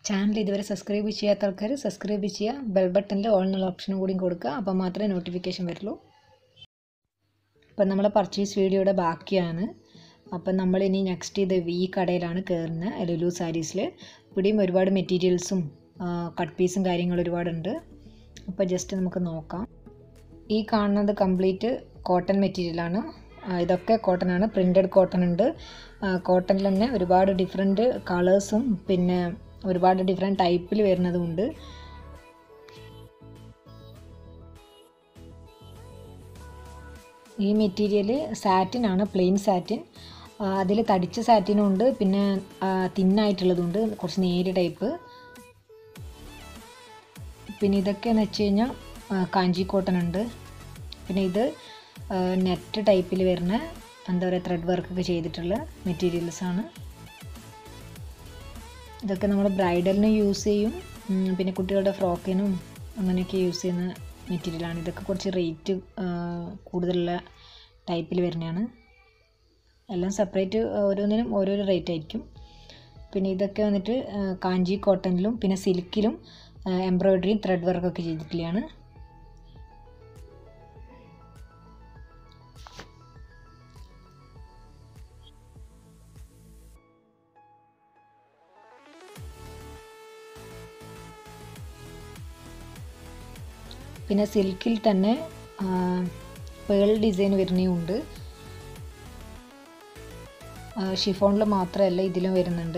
channel ഇതുവരെ subscribe ചെയ്യാത്ത ആൾക്കാർ സബ്സ്ക്രൈബ് ചെയ്യുക ബെൽ ബട്ടണിൽ ഓൾ എന്നുള്ള ഓപ്ഷനും കൂടിയും കൊടുക്കുക അപ്പോൾ മാത്രമേ നോട്ടിഫിക്കേഷൻ വരുള്ളൂ അപ്പം നമ്മളെ പർച്ചേസ് വീഡിയോയുടെ ബാക്കിയാണ് അപ്പം നമ്മളിനി നെക്സ്റ്റ് ഇത് ഈ കടയിലാണ് കയറുന്നത് ലുലു സാരീസിൽ ഇവിടെയും ഒരുപാട് മെറ്റീരിയൽസും കട്ട് പീസും കാര്യങ്ങളും ഒരുപാടുണ്ട് അപ്പോൾ ജസ്റ്റ് നമുക്ക് നോക്കാം ഈ കാണുന്നത് കംപ്ലീറ്റ് കോട്ടൺ മെറ്റീരിയലാണ് ഇതൊക്കെ കോട്ടൺ ആണ് പ്രിൻറ്റഡ് കോട്ടൺ ഉണ്ട് കോട്ടണിൽ തന്നെ ഒരുപാട് ഡിഫറെൻറ്റ് കളേഴ്സും പിന്നെ ഒരുപാട് ഡിഫറെൻറ്റ് ടൈപ്പിൽ വരുന്നതുമുണ്ട് ഈ മെറ്റീരിയൽ സാറ്റിൻ ആണ് പ്ലെയിൻ സാറ്റിൻ അതിൽ തടിച്ച സാറ്റിനും ഉണ്ട് പിന്നെ തിന്നായിട്ടുള്ളതുണ്ട് കുറച്ച് നേരിയ ടൈപ്പ് പിന്നെ ഇതൊക്കെ എന്ന് വെച്ച് കഴിഞ്ഞാൽ കാഞ്ചി കോട്ടൺ ഉണ്ട് പിന്നെ ഇത് നെറ്റ് ടൈപ്പിൽ വരുന്ന എന്താ പറയുക ത്രെഡ് വർക്കൊക്കെ ചെയ്തിട്ടുള്ള മെറ്റീരിയൽസ് ആണ് ഇതൊക്കെ നമ്മൾ ബ്രൈഡലിന് യൂസ് ചെയ്യും പിന്നെ കുട്ടികളുടെ ഫ്രോക്കിനും അങ്ങനെയൊക്കെ യൂസ് ചെയ്യുന്ന മെറ്റീരിയലാണ് ഇതൊക്കെ കുറച്ച് റേറ്റ് കൂടുതലുള്ള ടൈപ്പിൽ വരുന്നതാണ് എല്ലാം സെപ്പറേറ്റ് ഓരോന്നിനും ഓരോരോ റേറ്റ് ആയിരിക്കും പിന്നെ ഇതൊക്കെ വന്നിട്ട് കാഞ്ചി കോട്ടണിലും പിന്നെ സിൽക്കിലും എംബ്രോയ്ഡറിയും ത്രെഡ് വർക്കൊക്കെ ചെയ്തിട്ടുള്ളതാണ് പിന്നെ സിൽക്കിൽ തന്നെ പേൾ ഡിസൈൻ വരുന്നതുണ്ട് ഷിഫോണിൽ മാത്രമല്ല ഇതിലും വരുന്നുണ്ട്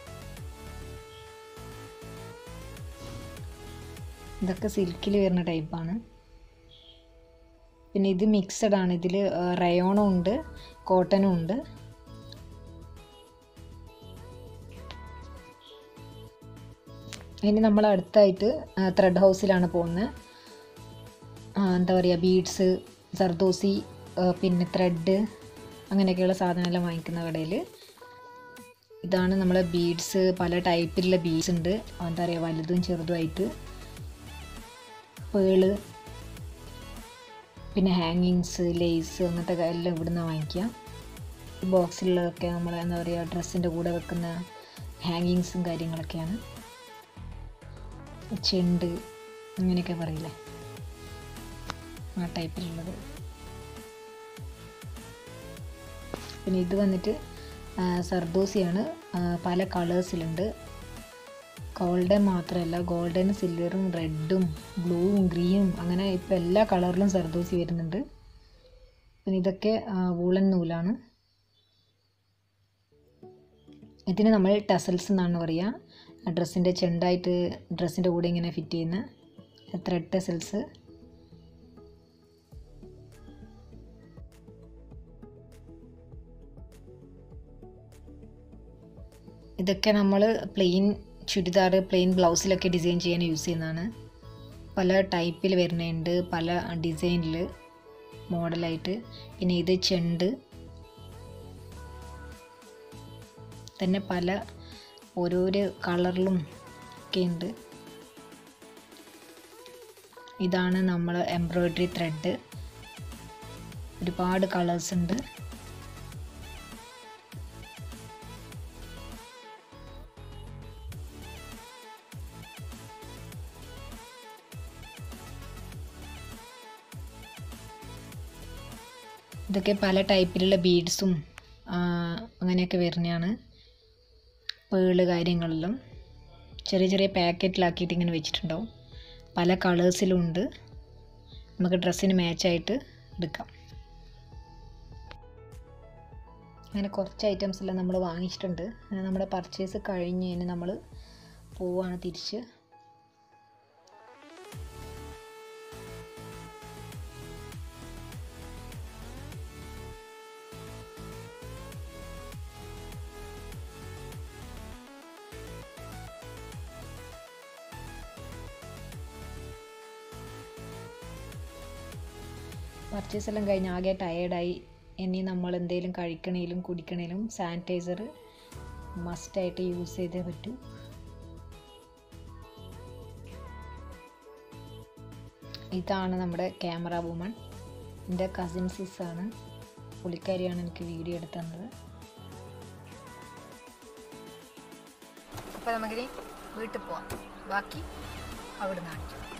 ഇതൊക്കെ സിൽക്കിൽ വരുന്ന ടൈപ്പാണ് പിന്നെ ഇത് മിക്സഡ് ആണ് ഇതിൽ റയോണും ഉണ്ട് കോട്ടനും ഉണ്ട് ഇനി നമ്മൾ അടുത്തായിട്ട് ത്രെഡ് ഹൗസിലാണ് പോകുന്നത് എന്താ പറയുക ബീഡ്സ് സർദോസി പിന്നെ ത്രെഡ് അങ്ങനെയൊക്കെയുള്ള സാധനമെല്ലാം വാങ്ങിക്കുന്ന കടയിൽ ഇതാണ് നമ്മളെ ബീഡ്സ് പല ടൈപ്പിലുള്ള ബീഡ്സ് ഉണ്ട് എന്താ പറയുക വലുതും ചെറുതുമായിട്ട് പേള് പിന്നെ ഹാങ്ങിങ്സ് ലേസ് അങ്ങനത്തെ എല്ലാം ഇവിടുന്ന് വാങ്ങിക്കുക ഈ ബോക്സിലുള്ളതൊക്കെ നമ്മൾ എന്താ പറയുക ഡ്രസ്സിൻ്റെ കൂടെ വെക്കുന്ന ഹാങ്ങിങ്സും കാര്യങ്ങളൊക്കെയാണ് ചെണ്ട് അങ്ങനെയൊക്കെ പറയില്ലേ ആ ടൈപ്പിലുള്ളത് പിന്നെ ഇത് വന്നിട്ട് സർദോസിയാണ് പല കളേഴ്സിലുണ്ട് ഗോൾഡൻ മാത്രമല്ല ഗോൾഡൻ സിൽവറും റെഡും ബ്ലൂവും ഗ്രീനും അങ്ങനെ ഇപ്പോൾ എല്ലാ കളറിലും സർദോസി വരുന്നുണ്ട് പിന്നെ ഇതൊക്കെ വൂളൻ നൂലാണ് ഇതിന് നമ്മൾ ടസൽസ് എന്നാണ് പറയുക ഡ്രസ്സിൻ്റെ ചെണ്ടായിട്ട് ഡ്രസ്സിൻ്റെ കൂടെ ഇങ്ങനെ ഫിറ്റ് ചെയ്യുന്ന ത്രെഡ് ടസൽസ് ഇതൊക്കെ നമ്മൾ പ്ലെയിൻ ചുരിദാർ പ്ലെയിൻ ബ്ലൗസിലൊക്കെ ഡിസൈൻ ചെയ്യാൻ യൂസ് ചെയ്യുന്നതാണ് പല ടൈപ്പിൽ വരുന്നുണ്ട് പല ഡിസൈനിൽ മോഡലായിട്ട് പിന്നെ ഇത് ചെണ്ട് തന്നെ പല ഓരോരോ കളറിലും ഒക്കെ ഉണ്ട് ഇതാണ് നമ്മൾ എംബ്രോയ്ഡറി ത്രെഡ് ഒരുപാട് കളേഴ്സ് ഉണ്ട് ഇതൊക്കെ പല ടൈപ്പിലുള്ള ബീഡ്സും അങ്ങനെയൊക്കെ വരുന്നതാണ് പേള് കാര്യങ്ങളിലും ചെറിയ ചെറിയ പാക്കറ്റിലാക്കിയിട്ട് ഇങ്ങനെ വെച്ചിട്ടുണ്ടാവും പല കളേഴ്സിലും ഉണ്ട് നമുക്ക് ഡ്രസ്സിന് മാച്ചായിട്ട് എടുക്കാം അങ്ങനെ കുറച്ച് ഐറ്റംസ് എല്ലാം നമ്മൾ വാങ്ങിച്ചിട്ടുണ്ട് അങ്ങനെ നമ്മുടെ പർച്ചേസ് കഴിഞ്ഞ് കഴിഞ്ഞ് നമ്മൾ പോവാണ് തിരിച്ച് പർച്ചേസ് എല്ലാം കഴിഞ്ഞ് ആകെ ടയേർഡായി ഇനി നമ്മൾ എന്തെങ്കിലും കഴിക്കണേലും കുടിക്കണേലും സാനിറ്റൈസർ മസ്റ്റായിട്ട് യൂസ് ചെയ്തേ പറ്റൂ ഇതാണ് നമ്മുടെ ക്യാമറ വുമൺ എൻ്റെ കസിൻ സിസ്സാണ് പുള്ളിക്കാരിയാണ് എനിക്ക് വീഡിയോ എടുത്തു തന്നത് അപ്പോൾ നമുക്കിനി വീട്ടിൽ പോവാം ബാക്കി അവിടെ നിന്ന് കാണിക്കാം